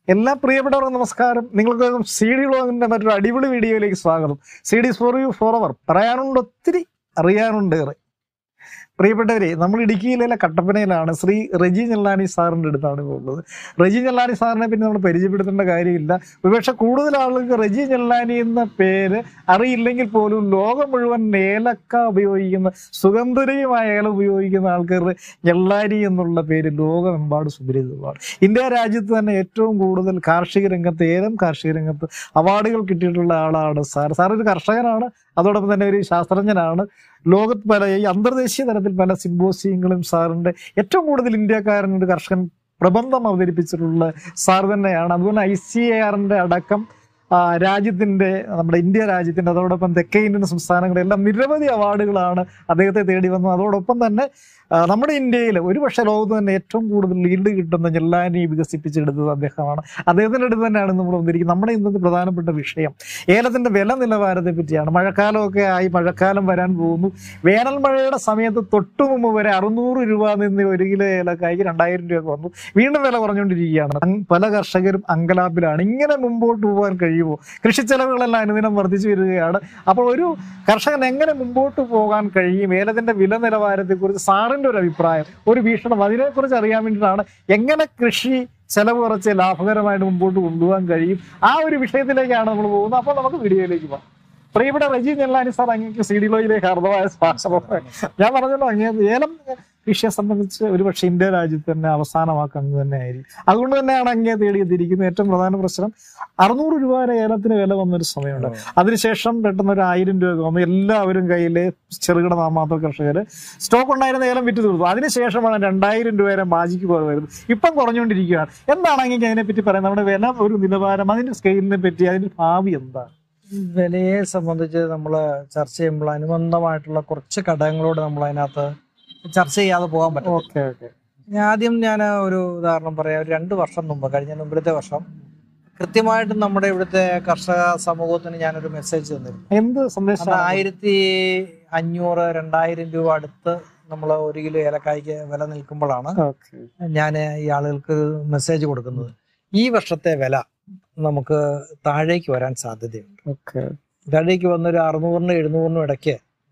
എല്ലാ പ്രിയപ്പെട്ടവർക്കും നമസ്കാരം നിങ്ങൾക്ക് സി ഡി ബ്ലോഗിന്റെ മറ്റൊരു അടിപൊളി വീഡിയോയിലേക്ക് സ്വാഗതം C D for you for അവർ പറയാനുണ്ട് ഒത്തിരി അറിയാനുണ്ട് ഏറെ പ്രിയപ്പെട്ടവരെ നമ്മൾ ഇടുക്കിയിലെ കട്ടപ്പനയിലാണ് ശ്രീ റെജി ഞെല്ലാനി സാറിൻ്റെ അടുത്താണ് ഇപ്പോൾ ഉള്ളത് റെജി ഞെല്ലാനി സാറിനെ പിന്നെ നമ്മൾ പരിചയപ്പെടുത്തേണ്ട കാര്യമില്ല ഒരുപക്ഷെ കൂടുതൽ ആളുകൾക്ക് റെജി ഞെല്ലാനി എന്ന പേര് അറിയില്ലെങ്കിൽ പോലും ലോകം മുഴുവൻ ഏലക്ക ഉപയോഗിക്കുന്ന സുഗന്ധരീയമായ ഏല ഉപയോഗിക്കുന്ന ആൾക്കാർ ഞെല്ലാനി എന്നുള്ള പേര് ലോകമെമ്പാടും സുപരിചിതമാണ് ഇന്ത്യ രാജ്യത്ത് തന്നെ ഏറ്റവും കൂടുതൽ കാർഷിക രംഗത്ത് ഏലം കാർഷിക രംഗത്ത് അവാർഡുകൾ കിട്ടിയിട്ടുള്ള ആളാണ് സാർ സാർ ഒരു കർഷകനാണ് അതോടൊപ്പം തന്നെ ഒരു ശാസ്ത്രജ്ഞനാണ് ലോകത്ത് പല ഈ അന്തർദേശീയ തലത്തിൽ പല സിംബോസിയങ്ങളും സാറിന്റെ ഏറ്റവും കൂടുതൽ ഇന്ത്യക്കാരൻ ഒരു കർഷകൻ പ്രബന്ധം അവതരിപ്പിച്ചിട്ടുള്ള സാർ തന്നെയാണ് അതുപോലെ ഐ സി എ ആറിന്റെ അടക്കം ആ, രാജ്യത്തിന്റെ നമ്മുടെ ഇന്ത്യ രാജ്യത്തിന്റെ അതോടൊപ്പം തെക്കേ ഇന്ത്യൻ സംസ്ഥാനങ്ങളെല്ലാം നിരവധി അവാർഡുകളാണ് അദ്ദേഹത്തെ തേടി വന്നത് അതോടൊപ്പം തന്നെ ആ, നമ്മുടെ ഇന്ത്യയിൽ ഒരുപക്ഷെ ലോകത്ത് തന്നെ ഏറ്റവും കൂടുതൽ ലീഡ് കിട്ടുന്ന ജെല്ലാനി വികസിപ്പിച്ചെടുത്തത് അദ്ദേഹമാണ് അദ്ദേഹത്തിന്റെ അടുത്ത് തന്നെയാണ് നമ്മൾ വന്നിരിക്കുന്നത് നമ്മുടെ ഇന്നത്തെ പ്രധാനപ്പെട്ട വിഷയം ഏലത്തിന്റെ വില നിലവാരത്തെ പറ്റിയാണ് മഴക്കാലമൊക്കെ ആയി മഴക്കാലം വരാൻ പോകുന്നു വേനൽ മഴയുടെ സമയത്ത് തൊട്ടു മുമ്പ് വരെ അറുന്നൂറ് രൂപ നിന്ന് ഒരു കിലോ ഏലക്കായ്ക്ക് രണ്ടായിരം രൂപ വന്നു വീണ്ടും വില കുറഞ്ഞുകൊണ്ടിരിക്കുകയാണ് അങ് പല കർഷകരും അങ്കലാപ്പിലാണ് ഇങ്ങനെ മുമ്പോട്ട് പോകാൻ കഴിയുമോ കൃഷി ചെലവുകളെല്ലാം അനുദിനം വർദ്ധിച്ചു വരികയാണ് അപ്പോൾ ഒരു കർഷകൻ എങ്ങനെ മുമ്പോട്ട് പോകാൻ കഴിയും ഏലത്തിന്റെ വില നിലവാരത്തെക്കുറിച്ച് സാറിന്റെ ഒരു അഭിപ്രായം ഒരു വീക്ഷണം അതിനെക്കുറിച്ച് അറിയാൻ വേണ്ടിയിട്ടാണ് എങ്ങനെ കൃഷി ചെലവ് കുറച്ച് ലാഭകരമായിട്ട് മുമ്പോട്ട് കൊണ്ടുപോകാൻ കഴിയും ആ ഒരു വിഷയത്തിലേക്കാണ് നമ്മൾ പോകുന്നത് അപ്പോൾ നമുക്ക് വീഡിയോയിലേക്ക് പോകാം പ്രിയപ്പെട്ട റജി നെല്ലാനി സാർ അങ്ങേക്ക് സി ഡി ലോയിലേക്ക് അർദ്ധമായ സ്വാഗതം ഞാൻ പറഞ്ഞല്ലോ അങ്ങേ ഏലം കൃഷിയെ സംബന്ധിച്ച് ഒരു പക്ഷേ ഇന്ത്യ രാജ്യത്ത് തന്നെ അവസാനമാക്കുക അങ്ങ് തന്നെ ആയിരിക്കും അതുകൊണ്ട് തന്നെയാണ് അങ്ങേ തേടിയെത്തിയിരിക്കുന്നത് ഏറ്റവും പ്രധാന പ്രശ്നം അറുന്നൂറ് രൂപ വരെ ഏലത്തിന് വില വന്നൊരു സമയമുണ്ട് അതിനുശേഷം പെട്ടെന്ന് ഒരു ആയിരം രൂപ വന്നു എല്ലാവരും കയ്യില് ചെറുകിട നാമാത്ര കർഷകർ സ്റ്റോക്ക് ഉണ്ടായിരുന്ന ഏലം വിറ്റ് തീർത്തു അതിനുശേഷമാണ് രണ്ടായിരം രൂപ വരെ ബാജിക്ക് പോയി വരുന്നത് ഇപ്പം കുറഞ്ഞുകൊണ്ടിരിക്കുകയാണ് എന്താണ് അങ്ങനെ അതിനെപ്പറ്റി പറയുന്നത് നമ്മുടെ വില ഒരു നിലവാരം അതിന്റെ സ്കെയിലിനെ പറ്റി അതിന്റെ ഭാവി എന്താണ് വിലയെ സംബന്ധിച്ച് നമ്മൾ ചർച്ച ചെയ്യുമ്പോൾ അനുബന്ധമായിട്ടുള്ള കുറച്ച് ഘടകങ്ങളോട് നമ്മൾ അതിനകത്ത് ചർച്ച ചെയ്യാതെ പോകാൻ പറ്റും ഓക്കെ ഓക്കെ ആദ്യം ഞാൻ ഒരു ഉദാഹരണം പറയാം ഒരു രണ്ട് വർഷം മുമ്പ് കഴിഞ്ഞ മുമ്പിലത്തെ വർഷം കൃത്യമായിട്ടും നമ്മുടെ ഇവിടുത്തെ കർഷക സമൂഹത്തിന് ഞാനൊരു മെസ്സേജ് തന്നിരുന്നു എന്ത് സന്ദേശം അത് ആയിരത്തി അഞ്ഞൂറ് രണ്ടായിരം രൂപ അടുത്ത് നമ്മൾ ഒരു കിലോ ഏലക്കായ്ക്ക് വില നിൽക്കുമ്പോഴാണ് ഓക്കെ ഞാൻ ഈ ആളുകൾക്ക് മെസ്സേജ് കൊടുക്കുന്നത് ഈ വർഷത്തെ വില നമുക്ക് താഴേക്ക് വരാൻ സാധ്യതയുണ്ട് ഓക്കെ താഴേക്ക് വന്നൊരു അറുന്നൂറിനും എഴുന്നൂറിനും ഇടയ്ക്ക്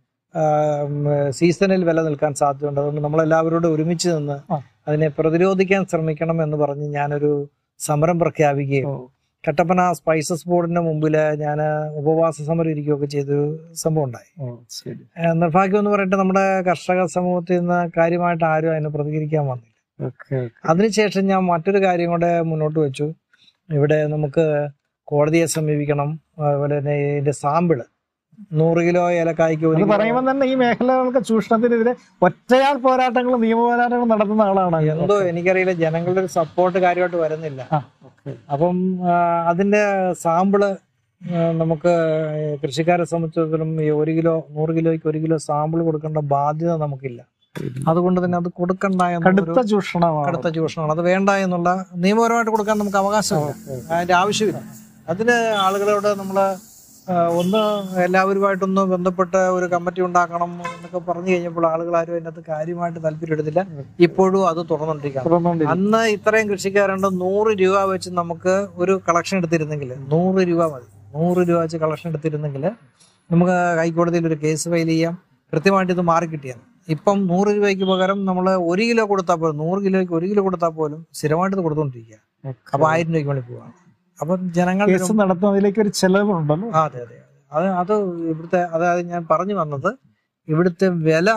ആം, സീസണിൽ വില നിൽക്കാൻ സാധ്യതയുണ്ട് അതുകൊണ്ട് നമ്മളെല്ലാവരോടും ഒരുമിച്ച് നിന്ന് ആ. അതിനെ പ്രതിരോധിക്കാൻ ശ്രമിക്കണം എന്ന് പറഞ്ഞ് ഞാനൊരു സമരം പ്രഖ്യാപിക്കുകയും കട്ടപ്പന സ്പൈസസ് ബോർഡിന്റെ മുമ്പിൽ ഞാൻ ഉപവാസ സമരം ഇരിക്കുകയൊക്കെ ചെയ്തൊരു സംഭവം ഉണ്ടായി ഓ ശരി ഏഹ് നിർഭാഗ്യം എന്ന് പറയട്ടെ നമ്മുടെ കർഷക സമൂഹത്തിൽ നിന്ന് കാര്യമായിട്ട് ആരും അതിന് പ്രതികരിക്കാൻ വന്നില്ല ഓക്കെ അതിനുശേഷം ഞാൻ മറ്റൊരു കാര്യം കൂടെ മുന്നോട്ട് വെച്ചു ഇവിടെ നമുക്ക് കോടതിയെ സമീപിക്കണം അതുപോലെ തന്നെ ഇതിന്റെ സാമ്പിള് നൂറ് കിലോ ഏലക്കായ്ക്ക് ഒരു അത് കിലോ- പറയുമ്പോൾ തന്നെ ഈ മേഖലകൾക്ക് ചൂഷണത്തിനെതിരെ ഒറ്റയാൾ പോരാട്ടങ്ങളും നിയമ പോരാട്ടങ്ങളും നടത്തുന്ന ആളാണ് അങ്ങ്. എന്തോ എനിക്കറിയില്ല ജനങ്ങളുടെ ഒരു സപ്പോർട്ട് കാര്യമായിട്ട് വരുന്നില്ല ആ, ഓക്കെ. അപ്പം ആ, അതിന്റെ സാമ്പിള് ആ, നമുക്ക് കൃഷിക്കാരെ സംബന്ധിച്ചിടത്തോളം ഈ ഒരു കിലോ നൂറ് കിലോയ്ക്ക് ഒരു കിലോ സാമ്പിൾ കൊടുക്കേണ്ട ബാധ്യത നമുക്കില്ല അതുകൊണ്ട് തന്നെ അത് കൊടുക്കണ്ട എന്നൊരു കടുത്ത ചൂഷണമാണ് കടുത്ത ചൂഷണമാണ് അത് വേണ്ട എന്നുള്ള നിയമപരമായിട്ട് കൊടുക്കാൻ നമുക്ക് അവകാശമില്ല അതിന്റെ ആവശ്യമില്ല അതിന് ആളുകളോട് നമ്മൾ ഒന്ന് എല്ലാവരുമായിട്ടൊന്ന് ബന്ധപ്പെട്ട് ഒരു കമ്മിറ്റി ഉണ്ടാക്കണം എന്നൊക്കെ പറഞ്ഞു കഴിഞ്ഞപ്പോൾ ആളുകൾ ആരും അതിനകത്ത് കാര്യമായിട്ട് താല്പര്യം എടുത്തില്ല ഇപ്പോഴും അത് തുറന്നുകൊണ്ടിരിക്കുകയാണ് തുറന്നുകൊണ്ടിരിക്കും. അന്ന് ഇത്രയും കൃഷിക്കാരുണ്ട് നൂറ് രൂപ വെച്ച് നമുക്ക് ഒരു കളക്ഷൻ എടുത്തിരുന്നെങ്കിൽ നൂറ് രൂപ മതി നൂറ് രൂപ വെച്ച് കളക്ഷൻ എടുത്തിരുന്നെങ്കിൽ നമുക്ക് ഹൈക്കോടതിയിൽ ഒരു കേസ് ഫയൽ ചെയ്യാം കൃത്യമായിട്ട് ഇത് മാറി കിട്ടിയാണ് ഇപ്പം നൂറ് രൂപയ്ക്ക് പകരം നമ്മൾ ഒരു കിലോ കൊടുത്താൽ പോലും നൂറ് കിലോയ്ക്ക് ഒരു കിലോ കൊടുത്താൽ പോലും സ്ഥിരമായിട്ട് ഇത് കൊടുത്തുകൊണ്ടിരിക്കുക അപ്പൊ ആയിരം രൂപയ്ക്ക് വേണ്ടി പോവാണ് അപ്പം ജനങ്ങൾ കേസ് നടത്തുന്നതിലേക്ക് ഒരു ചെലവുണ്ടല്ലോ ആ, അതെ അതെ അത് അത് ഇവിടുത്തെ അതായത് ഞാൻ പറഞ്ഞു വന്നത് ഇവിടുത്തെ വില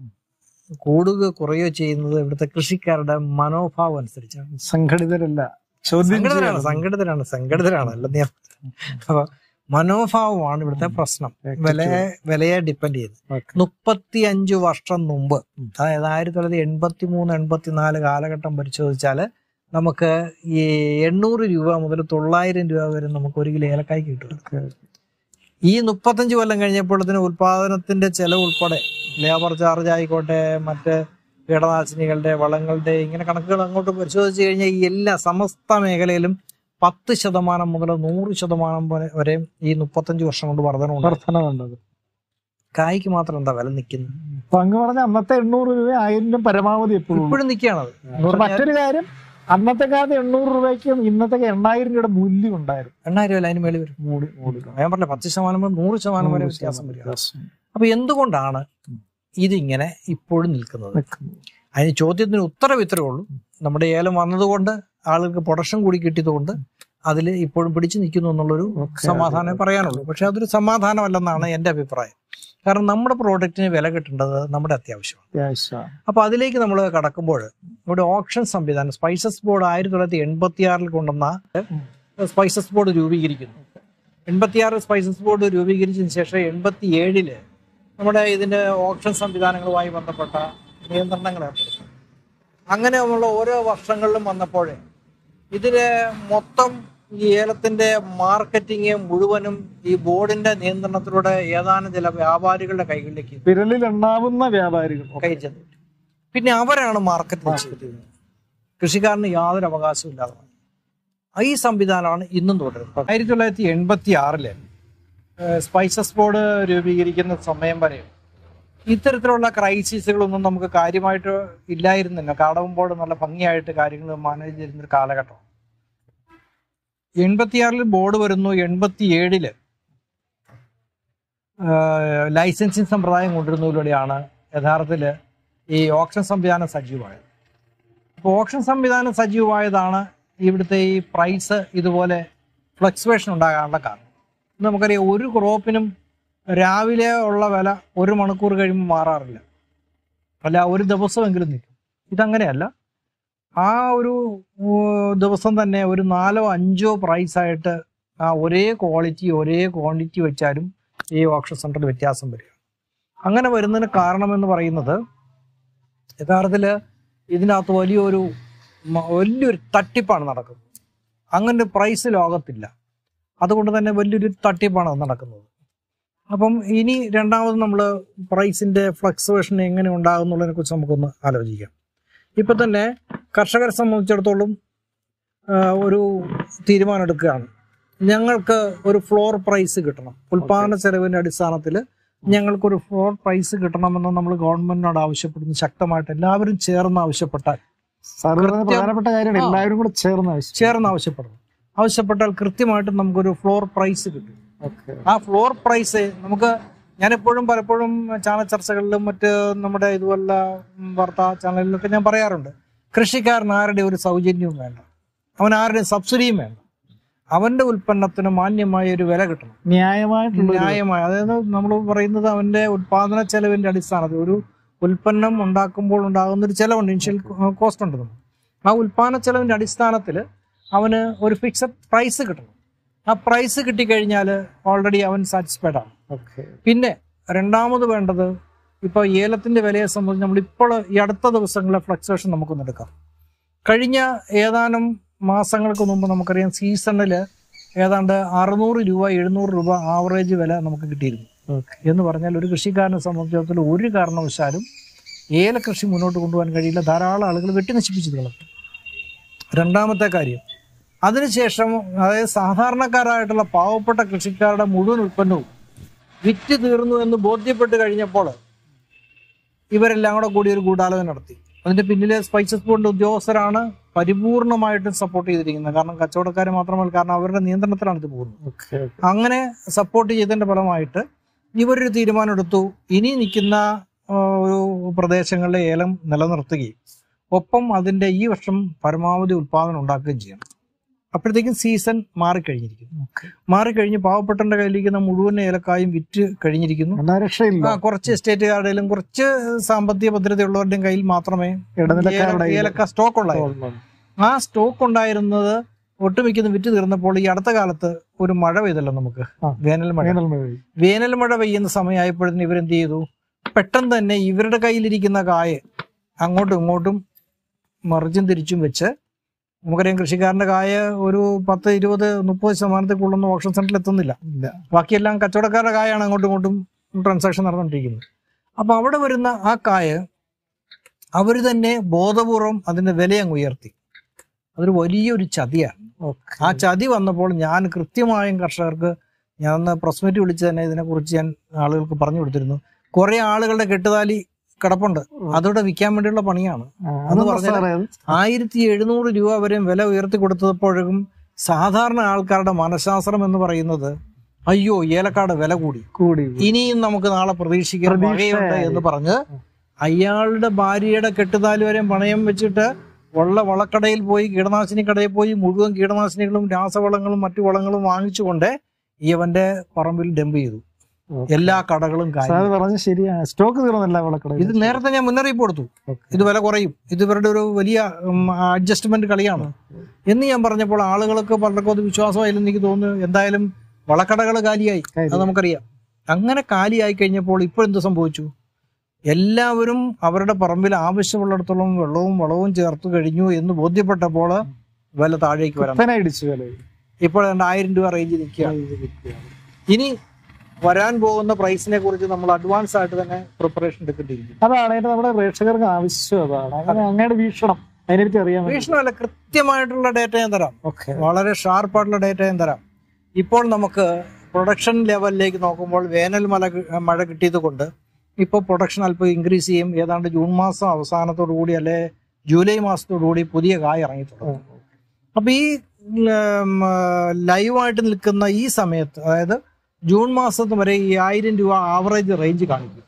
കൂടുക കുറയോ ചെയ്യുന്നത് ഇവിടുത്തെ കൃഷിക്കാരുടെ മനോഭാവം അനുസരിച്ചാണ് സംഘടിതരല്ല ചോദ്യം സംഘടിതരാണ് ചെയ്യണം. സംഘടിതരാണ് സംഘടിതരാണ് അല്ല ഞാൻ അപ്പൊ മനോഭാവമാണ് ഇവിടുത്തെ പ്രശ്നം വിലയെ വിലയെ ഡിപ്പെൻഡ് ചെയ്ത് ഓക്കെ. മുപ്പത്തി അഞ്ചു വർഷം മുമ്പ് അതായത് ആയിരത്തി തൊള്ളായിരത്തി എൺപത്തി മൂന്ന് എൺപത്തി നാല് കാലഘട്ടം പരിശോധിച്ചാല് നമുക്ക് ഈ എണ്ണൂറ് രൂപ മുതൽ തൊള്ളായിരം രൂപ വരെ നമുക്ക് ഒരു കിലോ ഏലക്കായ്ക്ക് കിട്ടും ഓക്കെ. ഈ മുപ്പത്തഞ്ച് കൊല്ലം കഴിഞ്ഞപ്പോഴത്തിന് ഉൽപാദനത്തിന്റെ ചെലവ് ഉൾപ്പെടെ ലേബർ ചാർജ് ആയിക്കോട്ടെ മറ്റ് കീടനാശിനികളുടെ വളങ്ങളുടെ ഇങ്ങനെ കണക്കുകൾ അങ്ങോട്ട് പരിശോധിച്ച് കഴിഞ്ഞാൽ ഈ എല്ലാ സമസ്ത മേഖലയിലും പത്ത് ശതമാനം മുതൽ നൂറ് ശതമാനം വരെ- വരെ ഈ മുപ്പത്തഞ്ച് വർഷം കൊണ്ട് വർധനമുണ്ട് വർധനവുണ്ടത് കായ്ക്ക് മാത്രം എന്താ വില നിൽക്കുന്നത് അപ്പൊ അങ്ങ് പറഞ്ഞ അന്നത്തെ എണ്ണൂറ് രൂപ ആയിരം രൂപ പരമാവധി എപ്പോഴും ഇപ്പോഴും നിൽക്കുകയാണത് മറ്റൊരു കാര്യം അന്നത്തെ കാലത്ത് എണ്ണൂറ് രൂപയ്ക്കും ഇന്നത്തെ എണ്ണായിരം രൂപയുടെ മൂല്യം ഉണ്ടായിരുന്നു എണ്ണായിരം അല്ല അതിന് മേളിൽ വരും മൂടി മൂടി ഞാൻ പറഞ്ഞ പത്ത് ശതമാനം മുതൽ നൂറ് ശതമാനം വരെ വ്യത്യാസം വരിക അപ്പൊ എന്തുകൊണ്ടാണ് ഇതിങ്ങനെ ഇപ്പോഴും നിൽക്കുന്നത് നിൽക്കുന്നു. അതിന് ചോദ്യത്തിന് ഉത്തരം ഇത്രേ ഉള്ളൂ നമ്മുടെ ഏലം വന്നതുകൊണ്ട് ആളുകൾക്ക് പ്രൊഡക്ഷൻ കൂടി കിട്ടിയതുകൊണ്ട് അതിൽ ഇപ്പോഴും പിടിച്ചു നിൽക്കുന്നു എന്നുള്ളൊരു Okay, സമാധാനമേ പറയാനുള്ളൂ പക്ഷെ അതൊരു സമാധാനമല്ലെന്നാണ് എൻ്റെ അഭിപ്രായം കാരണം നമ്മുടെ പ്രോഡക്റ്റിന് വില കിട്ടേണ്ടത് നമ്മുടെ അത്യാവശ്യമാണ് അത്യാവശ്യമാണ് അപ്പൊ അതിലേക്ക് നമ്മൾ കടക്കുമ്പോൾ ഇവിടെ ഓപ്ഷൻ സംവിധാനം സ്പൈസസ് ബോർഡ് ആയിരത്തി തൊള്ളായിരത്തി എൺപത്തി ആറിൽ കൊണ്ടുവന്ന സ്പൈസസ് ബോർഡ് രൂപീകരിക്കുന്നു എൺപത്തിയാറ് സ്പൈസസ് ബോർഡ് രൂപീകരിച്ചതിന് ശേഷം എൺപത്തി ഏഴില് നമ്മുടെ ഇതിന്റെ ഓപ്ഷൻ സംവിധാനങ്ങളുമായി ബന്ധപ്പെട്ട നിയന്ത്രണങ്ങൾ ഏർപ്പെടുത്തി അങ്ങനെ ഉള്ള ഓരോ വർഷങ്ങളിലും വന്നപ്പോഴേ ഇതില് മൊത്തം ഈ ഏലത്തിന്റെ മാർക്കറ്റിംഗ് മുഴുവനും ഈ ബോർഡിന്റെ നിയന്ത്രണത്തിലൂടെ ഏതാനും ചില വ്യാപാരികളുടെ കൈകളിലേക്ക് വിരലിൽ എണ്ണാവുന്ന വ്യാപാരികൾ കൈ ചെന്നു പിന്നെ അവരാണ് മാർക്കറ്റ് ചെയ്യുന്നത് കൃഷിക്കാരന് യാതൊരു അവകാശവും ഇല്ലാതെ വന്നു. ഈ സംവിധാനമാണ് ഇന്നും തുടരുന്നത് ആയിരത്തി തൊള്ളായിരത്തി എൺപത്തി ആറില് സ്പൈസസ് ബോർഡ് രൂപീകരിക്കുന്ന സമയം വരെ ഇത്തരത്തിലുള്ള ക്രൈസിസുകളൊന്നും നമുക്ക് കാര്യമായിട്ട് ഇല്ലായിരുന്നില്ല കാടകം ബോർഡ് നല്ല ഭംഗിയായിട്ട് കാര്യങ്ങൾ മാനേജ് ചെയ്യുന്ന ഒരു കാലഘട്ടം എൺപത്തിയാറിൽ ബോർഡ് വരുന്നു എൺപത്തി ഏഴില് ലൈസൻസിങ് സമ്പ്രദായം കൊണ്ടുവരുന്നതിലൂടെയാണ് യഥാർത്ഥത്തിൽ ഈ ഓപ്ഷൻ സംവിധാനം സജീവമായത് അപ്പോൾ ഓപ്ഷൻ സംവിധാനം സജീവമായതാണ് ഇവിടുത്തെ ഈ പ്രൈസ് ഇതുപോലെ ഫ്ലക്സുവേഷൻ ഉണ്ടാകാനുള്ള കാരണം ഇന്ന് നമുക്കറിയാം ഒരു ക്രോപ്പിനും രാവിലെ ഉള്ള വില ഒരു മണിക്കൂർ കഴിയുമ്പോൾ മാറാറില്ല അല്ല ഒരു ദിവസമെങ്കിലും നിൽക്കും ഇതങ്ങനെയല്ല ആ ഒരു ഉം, ദിവസം തന്നെ ഒരു നാലോ അഞ്ചോ പ്രൈസ് ആയിട്ട് ആ ഒരേ ക്വാളിറ്റി ഒരേ ക്വാണ്ടിറ്റി വെച്ചാലും ഈ ഓപ്ഷൻ സെന്ററിൽ വ്യത്യാസം വരിക അങ്ങനെ വരുന്നതിന് കാരണമെന്ന് പറയുന്നത് യഥാർത്ഥത്തിൽ ഇതിനകത്ത് വലിയൊരു മ- വലിയൊരു തട്ടിപ്പാണ് നടക്കുന്നത് അങ്ങനെ പ്രൈസ് ലോകത്തില്ല അതുകൊണ്ട് തന്നെ വലിയൊരു തട്ടിപ്പാണ് അത് നടക്കുന്നത് അപ്പം ഇനി രണ്ടാമത് നമ്മൾ പ്രൈസിന്റെ ഫ്ലക്സുവേഷൻ എങ്ങനെ ഉണ്ടാകും എന്നുള്ളതിനെ കുറിച്ച് നമുക്കൊന്ന് ആലോചിക്കാം ഇപ്പൊ തന്നെ കർഷകരെ സംബന്ധിച്ചിടത്തോളം ആ, ഒരു തീരുമാനം എടുക്കുകയാണ് ഞങ്ങൾക്ക് ഒരു ഫ്ലോർ പ്രൈസ് കിട്ടണം ഉൽപാദന ചെലവിന്റെ അടിസ്ഥാനത്തിൽ ഞങ്ങൾക്കൊരു ഫ്ലോർ പ്രൈസ് കിട്ടണമെന്ന് നമ്മൾ ഗവൺമെന്റിനോട് ആവശ്യപ്പെടുന്നു ശക്തമായിട്ട് എല്ലാവരും ചേർന്ന് ആവശ്യപ്പെട്ടാൽ സാർ പറഞ്ഞ കൃത്യം- പ്രധാനപ്പെട്ട കാര്യമാണ് ആ. എല്ലാവരും കൂടെ ചേർന്ന് ആവശ്യം ചേർന്ന് ആവശ്യപ്പെടുന്നു ആവശ്യപ്പെട്ടാൽ കൃത്യമായിട്ട് നമുക്കൊരു ഫ്ലോർ പ്രൈസ് കിട്ടും ഓക്കെ ആ ഫ്ലോർ പ്രൈസ് നമുക്ക് ഞാൻ എപ്പോഴും പലപ്പോഴും ചാനൽ ചർച്ചകളിലും മറ്റ് നമ്മുടെ ഇതുപോലുള്ള ഉം, വാർത്താ ചാനലിലൊക്കെ ഞാൻ പറയാറുണ്ട് കൃഷിക്കാരൻ ആരുടെ ഒരു സൗജന്യവും വേണ്ട അവൻ ആരുടെയും സബ്സിഡിയും വേണ്ട അവന്റെ ഉൽപ്പന്നത്തിന് മാന്യമായ ഒരു വില കിട്ടണം ന്യായമായിട്ടുള്ള ഒരു- ന്യായമായ അതായത് നമ്മൾ പറയുന്നത് അവന്റെ ഉൽപാദന ചെലവിന്റെ അടിസ്ഥാനത്തിൽ ഒരു ഉൽപ്പന്നം ഉണ്ടാക്കുമ്പോൾ ഉണ്ടാകുന്ന ഒരു ചെലവുണ്ട് ഇനിഷ്യൽ കോസ്റ്റ് ഉണ്ട് നമുക്ക് ആ ഉൽപാദന ചെലവിന്റെ അടിസ്ഥാനത്തിൽ അവന് ഒരു ഫിക്സഡ് പ്രൈസ് കിട്ടണം ആ പ്രൈസ് കിട്ടിക്കഴിഞ്ഞാൽ ഓൾറെഡി അവൻ സാറ്റിസ്ഫൈഡ് ആണ് ഓക്കെ പിന്നെ രണ്ടാമത് വേണ്ടത് ഇപ്പോൾ ഏലത്തിന്റെ വിലയെ സംബന്ധിച്ച് നമ്മൾ ഇപ്പോൾ ഈ അടുത്ത ദിവസങ്ങളിലെ ഫ്ലക്സുവേഷൻ നമുക്കൊന്ന് എടുക്കാം കഴിഞ്ഞ ഏതാനും മാസങ്ങൾക്ക് മുമ്പ് നമുക്കറിയാം സീസണിൽ ഏതാണ്ട് അറുന്നൂറ് രൂപ എഴുന്നൂറ് രൂപ ആവറേജ് വില നമുക്ക് കിട്ടിയിരുന്നു ഓക്കെ എന്ന് പറഞ്ഞാൽ ഒരു കൃഷിക്കാരനെ സംബന്ധിച്ചിടത്തോളം ഒരു കാരണവശാലും ഏല കൃഷി മുന്നോട്ട് കൊണ്ടുപോകാൻ കഴിയില്ല ധാരാളം ആളുകൾ വെട്ടി നശിപ്പിച്ചത് കളഞ്ഞു രണ്ടാമത്തെ കാര്യം അതിനുശേഷം അതായത് സാധാരണക്കാരായിട്ടുള്ള പാവപ്പെട്ട കൃഷിക്കാരുടെ മുഴുവൻ ഉൽപ്പന്നവും വിറ്റ് തീർന്നു എന്ന് ബോധ്യപ്പെട്ട് കഴിഞ്ഞപ്പോൾ ഇവരെല്ലാം കൂടെ കൂടി ഒരു ഗൂഢാലോചന നടത്തി അതിന്റെ പിന്നിലെ സ്പൈസസ് ബോർഡ് ഉദ്യോഗസ്ഥരാണ് പരിപൂർണമായിട്ടും സപ്പോർട്ട് ചെയ്തിരിക്കുന്നത് കാരണം കച്ചവടക്കാർ മാത്രമല്ല കാരണം അവരുടെ നിയന്ത്രണത്തിലാണ് ഇത് പോകുന്നത് ഓക്കെ അങ്ങനെ സപ്പോർട്ട് ചെയ്തതിന്റെ ഫലമായിട്ട് ഇവരൊരു തീരുമാനം എടുത്തു ഇനി നിൽക്കുന്ന ആ, ഒരു പ്രദേശങ്ങളിലെ ഏലം നിലനിർത്തുകയും ഒപ്പം അതിന്റെ ഈ വർഷം പരമാവധി ഉത്പാദനം ഉണ്ടാക്കുകയും ചെയ്യണം അപ്പോഴത്തേക്കും സീസൺ മാറിക്കഴിഞ്ഞിരിക്കുന്നു ഓക്കെ മാറിക്കഴിഞ്ഞ് പാവപ്പെട്ടവന്റെ കയ്യിലിരിക്കുന്ന മുഴുവൻ ഏലക്കായും വിറ്റ് കഴിഞ്ഞിരിക്കുന്നു എന്നാ രക്ഷയില്ല ആ, കുറച്ച് എസ്റ്റേറ്റുകാരുടെയും കുറച്ച് സാമ്പത്തിക ഭദ്രതയുള്ളവരുടെയും കയ്യിൽ മാത്രമേ ഇടനിലക്കാരുടെ ഏല- ഏലക്ക സ്റ്റോക്ക് ഉണ്ടായിരുന്നു ആ സ്റ്റോക്ക് ഉണ്ടായിരുന്നത് ഒട്ടുമിക്കുന്ന വിറ്റ് തീർന്നപ്പോൾ ഈ അടുത്ത കാലത്ത് ഒരു മഴ പെയ്തല്ലോ നമുക്ക് ആ. വേനൽ മഴ വേനൽ മഴ വേനൽ മഴ പെയ്യുന്ന സമയമായപ്പോഴത്തേന് ഇവരെന്ത് ചെയ്തു പെട്ടെന്ന് തന്നെ ഇവരുടെ കയ്യിലിരിക്കുന്ന കായ അങ്ങോട്ടും ഇങ്ങോട്ടും മറിച്ചും തിരിച്ചും വെച്ച് നമുക്കറിയാം കൃഷിക്കാരന്റെ കായ ഒരു പത്ത് ഇരുപത് മുപ്പത് ശതമാനത്തിൽ കൂടുതലൊന്നും ഓപ്ഷൻ സെന്ററിൽ എത്തുന്നില്ല ഇല്ല ബാക്കിയെല്ലാം കച്ചവടക്കാരുടെ കായാണ് അങ്ങോട്ടും ഇങ്ങോട്ടും ട്രാൻസാക്ഷൻ നടന്നുകൊണ്ടിരിക്കുന്നത് അപ്പൊ അവിടെ വരുന്ന ആ കായ അവർ തന്നെ ബോധപൂർവം അതിന്റെ വില അങ്ങ് ഉയർത്തി അതൊരു വലിയൊരു ചതിയാണ് ഓക്കെ ആ ചതി വന്നപ്പോൾ ഞാൻ കൃത്യമായും കർഷകർക്ക് ഞാൻ പ്രസ് മീറ്റ് വിളിച്ച് തന്നെ ഇതിനെക്കുറിച്ച് ഞാൻ ആളുകൾക്ക് പറഞ്ഞു കൊടുത്തിരുന്നു കുറെ ആളുകളുടെ കെട്ടുതാലി കിടപ്പുണ്ട് അതോടെ വിൽക്കാൻ വേണ്ടിയുള്ള പണിയാണ് ആ, എന്ന് അതൊന്ന് പറഞ്ഞാൽ സാറേ, അത് ആയിരത്തി എഴുന്നൂറ് രൂപ വരെ വില ഉയർത്തി കൊടുത്തപ്പോഴും സാധാരണ ആൾക്കാരുടെ മനഃശാസ്ത്രം എന്ന് പറയുന്നത് അയ്യോ ഏലക്കാട് വില കൂടി കൂടി ഇനിയും നമുക്ക് നാളെ പ്രതീക്ഷിക്കാൻ പ്രതീക്ഷയായി. വകയുണ്ട് എന്ന് പറഞ്ഞ് അയാളുടെ ഭാര്യയുടെ കെട്ടുതാലി വരെ പണയം വെച്ചിട്ട് ഉള്ള വളക്കടയിൽ പോയി കീടനാശിനി കടയിൽ പോയി മുഴുവൻ കീടനാശിനികളും രാസവളങ്ങളും മറ്റു വളങ്ങളും വാങ്ങിച്ചുകൊണ്ട് ഇവന്റെ പറമ്പിൽ ഡംപ് ചെയ്തു ഓക്കേ. എല്ലാ കടകളും കാര്യം സാറ് പറഞ്ഞ ശരിയാണ് സ്റ്റോക്ക് തീർന്നല്ല വിളക്കട ഇത് നേരത്തെ ഞാൻ മുന്നറിയിപ്പ് കൊടുത്തു ഇത് വില കുറയും ഇത് ഇവരുടെ ഒരു വലിയ അഡ്ജസ്റ്റ്മെന്റ് കളിയാണ് എന്ന് ഞാൻ പറഞ്ഞപ്പോൾ ആളുകൾക്ക് പലർക്കും അത് വിശ്വാസമായില്ലെന്ന് എനിക്ക് തോന്നുന്നു എന്തായാലും വളക്കടകൾ കാലിയായി അത് നമുക്കറിയാം അങ്ങനെ കാലിയായി കഴിഞ്ഞപ്പോൾ ഇപ്പോൾ എന്ത് സംഭവിച്ചു എല്ലാവരും അവരുടെ പറമ്പിൽ ആവശ്യമുള്ളിടത്തോളം വെള്ളവും വളവും ചേർത്ത് കഴിഞ്ഞു എന്ന് ബോധ്യപ്പെട്ടപ്പോൾ വില താഴേക്ക് വരാൻ ഇടിച്ചു വില ഇപ്പോൾ ഏതാണ്ട് ആയിരം രൂപ റേഞ്ചിൽ നിൽക്കുകയാണ് ഇനി വരാൻ പോകുന്ന പ്രൈസിനെ കുറിച്ച് നമ്മൾ അഡ്വാൻസ് ആയിട്ട് തന്നെ പ്രിപ്പറേഷൻ എടുക്കേണ്ടിയിരിക്കും അതാണ് അതിന്റെ നമ്മുടെ പ്രേക്ഷകർക്ക് ആവശ്യം അതാണ് അങ്ങനെ അങ്ങയുടെ വീക്ഷണം അതിനെപ്പറ്റി അറിയാൻ വേണ്ടി ഭീഷണമല്ല കൃത്യമായിട്ടുള്ള ഡേറ്റ ഞാൻ തരാം ഓക്കെ വളരെ ഷാർപ്പായിട്ടുള്ള ഡേറ്റ ഞാൻ തരാം ഇപ്പോൾ നമുക്ക് പ്രൊഡക്ഷൻ ലെവലിലേക്ക് നോക്കുമ്പോൾ വേനൽ മഴ കി- മഴ കിട്ടിയത് കൊണ്ട് ഇപ്പോൾ പ്രൊഡക്ഷൻ അല്പം ഇൻക്രീസ് ചെയ്യും ഏതാണ്ട് ജൂൺ മാസം അവസാനത്തോടു കൂടി അല്ലെ ജൂലൈ മാസത്തോടു കൂടി പുതിയ കായ ഇറങ്ങിയിട്ടുണ്ട് അപ്പൊ ഈ ലൈവായിട്ട് നിൽക്കുന്ന ഈ സമയത്ത് അതായത് ജൂൺ മാസത്ത് വരെ ഈ ആയിരം രൂപ ആവറേജ് റേഞ്ച് കാണിക്കും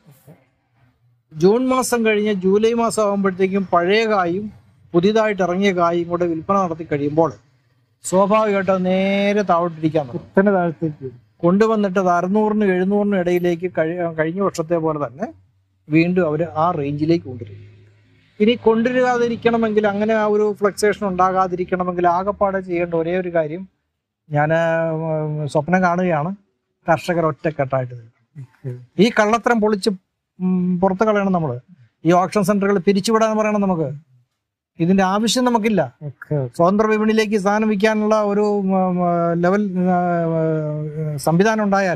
ജൂൺ മാസം കഴിഞ്ഞ് ജൂലൈ മാസം ആകുമ്പോഴത്തേക്കും പഴയ കായും പുതിയതായിട്ട് ഇറങ്ങിയ കായും കൂടെ വിൽപ്പന നടത്തി കഴിയുമ്പോൾ സ്വാഭാവികമായിട്ട് അത് നേരെ താഴോട്ടിരിക്കാൻ തുടങ്ങും തന്നെ താഴത്തേക്ക് കൊണ്ടുവന്നിട്ട് അത് അറുന്നൂറിനും എഴുന്നൂറിനും ഇടയിലേക്ക് കഴി കഴിഞ്ഞ വർഷത്തെ പോലെ തന്നെ വീണ്ടും അവർ ആ റേഞ്ചിലേക്ക് കൊണ്ടുവരും ഇനി കൊണ്ടുവരാതിരിക്കണമെങ്കിൽ അങ്ങനെ ആ ഒരു ഫ്ലക്സേഷൻ ഉണ്ടാകാതിരിക്കണമെങ്കിൽ ആകെപ്പാടെ ചെയ്യേണ്ട ഒരേ ഒരു കാര്യം ഞാൻ സ്വപ്നം കാണുകയാണ് കർഷകർ ഒറ്റക്കെട്ടായിട്ട് നിൽക്കണം ഈ കള്ളത്തരം പൊളിച്ച് ഉം, പുറത്ത് കളയണം നമ്മൾ ഈ ഓപ്ഷൻ സെന്ററുകൾ പിരിച്ചുവിടാൻ പറയണം നമുക്ക് ഇതിന്റെ ആവശ്യം നമുക്കില്ല ഓക്കെ സ്വതന്ത്ര വിപണിയിലേക്ക് സാധനം വിൽക്കാനുള്ള ഒരു ഉം, ഉം, ലെവൽ ഉം, ഉം, സംവിധാനം ഉണ്ടായാൽ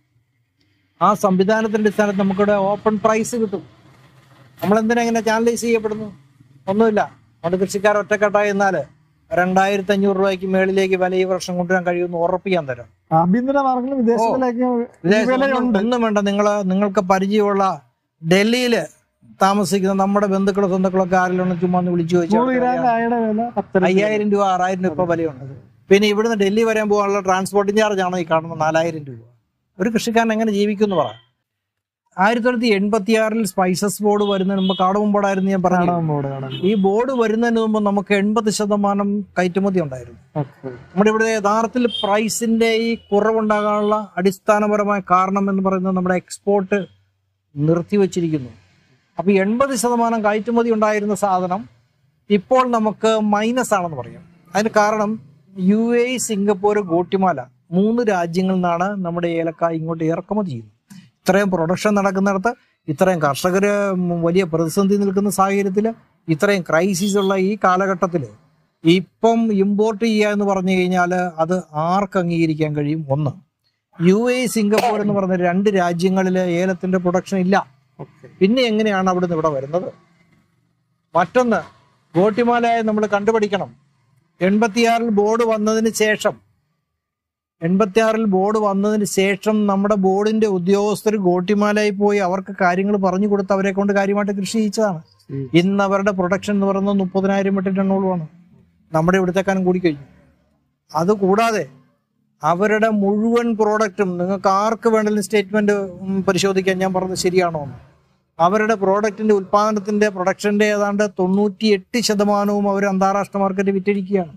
ആ സംവിധാനത്തിന്റെ അടിസ്ഥാനത്തിൽ നമുക്കിവിടെ ഓപ്പൺ പ്രൈസ് കിട്ടും നമ്മളെന്തിനാ ഇങ്ങനെ ചാനലൈസ് ചെയ്യപ്പെടുന്നു ഒന്നുമില്ല അതുകൊണ്ട് കൃഷിക്കാർ ഒറ്റക്കെട്ടായി എന്നാൽ രണ്ടായിരത്തി അഞ്ഞൂറ് രൂപയ്ക്ക് മേളിലേക്ക് വില ഈ വർഷം കൊണ്ടുവരാൻ കഴിയുമെന്ന് ഉറപ്പിക്കാൻ തരാം ആഭ്യന്തര മാർഗങ്ങളും വിദേശത്തിലേക്ക് ഈ വിദേശത്ത് വിലയുണ്ട് ഒന്നും- ഒന്നും വേണ്ട നിങ്ങൾ നിങ്ങൾക്ക് പരിചയമുള്ള ഡൽഹിയിൽ താമസിക്കുന്ന നമ്മുടെ ബന്ധുക്കളോ സ്വന്തക്കളൊക്കെ ആരെങ്കിലും ചുമ്മാ ഒന്ന് വിളിച്ചു നൂറ് ചോദിച്ചാൽ ഗ്രാം കായയുടെ വില പത്തര അയ്യായിരം രൂപ ആറായിരം രൂപ ഇപ്പൊ വിലയുണ്ട് പിന്നെ ഇവിടുന്ന് ഡൽഹി വരാൻ പോകാനുള്ള ട്രാൻസ്പോർട്ടിംഗ് ചാർജ് ആണോ ഈ കാണുന്ന നാലായിരം രൂപ ഒരു കൃഷിക്കാരൻ എങ്ങനെ ജീവിക്കും എന്ന് പറ ആയിരത്തി തൊള്ളായിരത്തി എൺപത്തി ആറിൽ സ്പൈസസ് ബോർഡ് വരുന്നതിന് മുമ്പ് കാടമുമ്പോടായിരുന്നു ഞാൻ പറഞ്ഞു കാണാൻ ബോർഡ് കാണാൻ ഈ ബോർഡ് വരുന്നതിന് മുമ്പ് നമുക്ക് എൺപത് ശതമാനം കയറ്റുമതി ഉണ്ടായിരുന്നു ഓക്കെ നമ്മുടെ ഇവിടെ യഥാർത്ഥത്തിൽ പ്രൈസിന്റെ ഈ കുറവുണ്ടാകാനുള്ള അടിസ്ഥാനപരമായ കാരണം എന്ന് പറയുന്നത് നമ്മുടെ എക്സ്പോർട്ട് നിർത്തിവെച്ചിരിക്കുന്നു അപ്പൊ എൺപത് ശതമാനം കയറ്റുമതി ഉണ്ടായിരുന്ന സാധനം ഇപ്പോൾ നമുക്ക് മൈനസ് ആണെന്ന് പറയാം അതിന് കാരണം യു എ സിംഗപ്പൂർ ഗോട്ടിമാല മൂന്ന് രാജ്യങ്ങളിൽ നിന്നാണ് നമ്മുടെ ഏലക്കായ ഇങ്ങോട്ട് ഇറക്കുമതി ചെയ്യുന്നത് ഇത്രയും പ്രൊഡക്ഷൻ നടക്കുന്നിടത്ത് ഇത്രയും കർഷകര് വലിയ പ്രതിസന്ധി നിൽക്കുന്ന സാഹചര്യത്തിൽ ഇത്രയും ക്രൈസിസ് ഉള്ള ഈ കാലഘട്ടത്തിൽ ഇപ്പം ഇമ്പോർട്ട് ചെയ്യുക എന്ന് പറഞ്ഞു കഴിഞ്ഞാൽ അത് ആർക്ക് അംഗീകരിക്കാൻ കഴിയും ഒന്ന് യു എ സിംഗപ്പൂർ എന്ന് പറഞ്ഞ രണ്ട് രാജ്യങ്ങളിൽ ഏലത്തിന്റെ പ്രൊഡക്ഷൻ ഇല്ല ഓക്കെ പിന്നെ എങ്ങനെയാണ് അവിടുന്ന് ഇവിടെ വരുന്നത് മറ്റൊന്ന് ഗോട്ടിമാലയെ നമ്മൾ കണ്ടുപിടിക്കണം എൺപത്തിയാറിൽ ബോർഡ് വന്നതിന് ശേഷം എൺപത്തിയാറിൽ ബോർഡ് വന്നതിന് ശേഷം നമ്മുടെ ബോർഡിന്റെ ഉദ്യോഗസ്ഥർ ഗോട്ടിമാലയിൽ പോയി അവർക്ക് കാര്യങ്ങൾ പറഞ്ഞു കൊടുത്ത് അവരെ കൊണ്ട് കാര്യമായിട്ട് കൃഷി ചെയ്യിച്ചതാണ് ഇന്ന് അവരുടെ പ്രൊഡക്ഷൻ എന്ന് പറയുന്നത് മുപ്പതിനായിരം മെട്രിക് ടണ്ണോളമാണ് നമ്മുടെ ഇവിടുത്തെക്കാനും കൂടി കഴിഞ്ഞു അതുകൂടാതെ അവരുടെ മുഴുവൻ പ്രോഡക്റ്റും നിങ്ങൾക്ക് ആർക്ക് വേണമെങ്കിലും സ്റ്റേറ്റ്മെന്റ് പരിശോധിക്കാൻ ഞാൻ പറഞ്ഞത് ശരിയാണോ എന്ന് അവരുടെ പ്രോഡക്റ്റിന്റെ ഉൽപാദനത്തിന്റെ പ്രൊഡക്ഷന്റെ ഏതാണ്ട് തൊണ്ണൂറ്റി എട്ട് ശതമാനവും അവർ അന്താരാഷ്ട്ര മാർക്കറ്റിൽ വിറ്റഴിക്കുകയാണ്